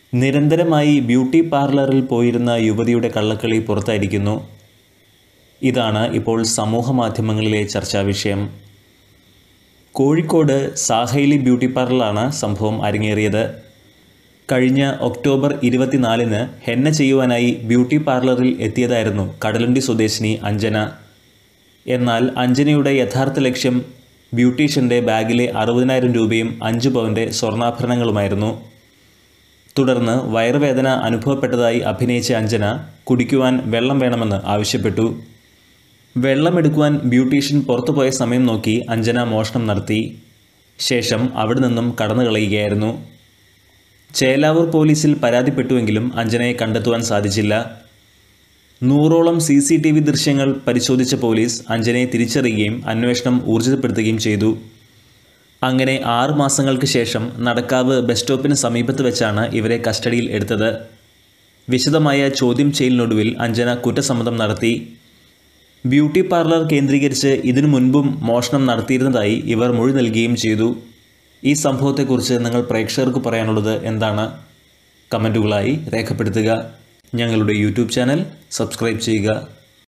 നിരന്തരമായി ബ്യൂട്ടി പാർലറിൽ പോയിരുന്ന യുവതിയുടെ കള്ളക്കളി പുറത്തായിരിക്കുന്നു ഇതാണ് ഇപ്പോൾ സമൂഹ മാധ്യമങ്ങളിലെ ചർച്ചാ വിഷയം കോഴിക്കോട് സാഹൈലി ബ്യൂട്ടി പാർലറിലാണ് സംഭവം അരങ്ങേറിയത് കഴിഞ്ഞ ഒക്ടോബർ ഇരുപത്തിനാലിന് ഹെന്ന ചെയ്യുവാനായി ബ്യൂട്ടി പാർലറിൽ എത്തിയതായിരുന്നു കടലുണ്ടി സ്വദേശിനി അഞ്ജന എന്നാൽ അഞ്ജനയുടെ യഥാർത്ഥ ലക്ഷ്യം ബ്യൂട്ടീഷ്യൻ്റെ ബാഗിലെ അറുപതിനായിരം രൂപയും അഞ്ച് പവൻ്റെ സ്വർണ്ണാഭരണങ്ങളുമായിരുന്നു തുടർന്ന് വയറുവേദന അനുഭവപ്പെട്ടതായി അഭിനയിച്ച അഞ്ജന കുടിക്കുവാൻ വെള്ളം വേണമെന്ന് ആവശ്യപ്പെട്ടു വെള്ളമെടുക്കുവാൻ ബ്യൂട്ടീഷ്യൻ പുറത്തുപോയ സമയം നോക്കി അഞ്ജന മോഷണം നടത്തി ശേഷം അവിടെ നിന്നും കടന്നു കളയുകയായിരുന്നു ചേലാവൂർ പോലീസിൽ പരാതിപ്പെട്ടുവെങ്കിലും അഞ്ജനയെ കണ്ടെത്തുവാൻ സാധിച്ചില്ല നൂറോളം സി സി ടി വി ദൃശ്യങ്ങൾ പരിശോധിച്ച പോലീസ് അഞ്ജനയെ തിരിച്ചറിയുകയും അന്വേഷണം ഊർജിതപ്പെടുത്തുകയും ചെയ്തു അങ്ങനെ ആറ് മാസങ്ങൾക്ക് ശേഷം നടക്കാവ് ബസ് സ്റ്റോപ്പിന് സമീപത്ത് വെച്ചാണ് ഇവരെ കസ്റ്റഡിയിൽ എടുത്തത് വിശദമായ ചോദ്യം ചെയ്യലിനൊടുവിൽ അഞ്ജന കുറ്റസമ്മതം നടത്തി ബ്യൂട്ടി പാർലർ കേന്ദ്രീകരിച്ച് ഇതിനു മുൻപും മോഷണം നടത്തിയിരുന്നതായി ഇവർ മൊഴി നൽകുകയും ചെയ്തു ഈ സംഭവത്തെക്കുറിച്ച് നിങ്ങൾ പ്രേക്ഷകർക്ക് പറയാനുള്ളത് എന്താണ് കമൻറ്റുകളായി രേഖപ്പെടുത്തുക ഞങ്ങളുടെ യൂട്യൂബ് ചാനൽ സബ്സ്ക്രൈബ് ചെയ്യുക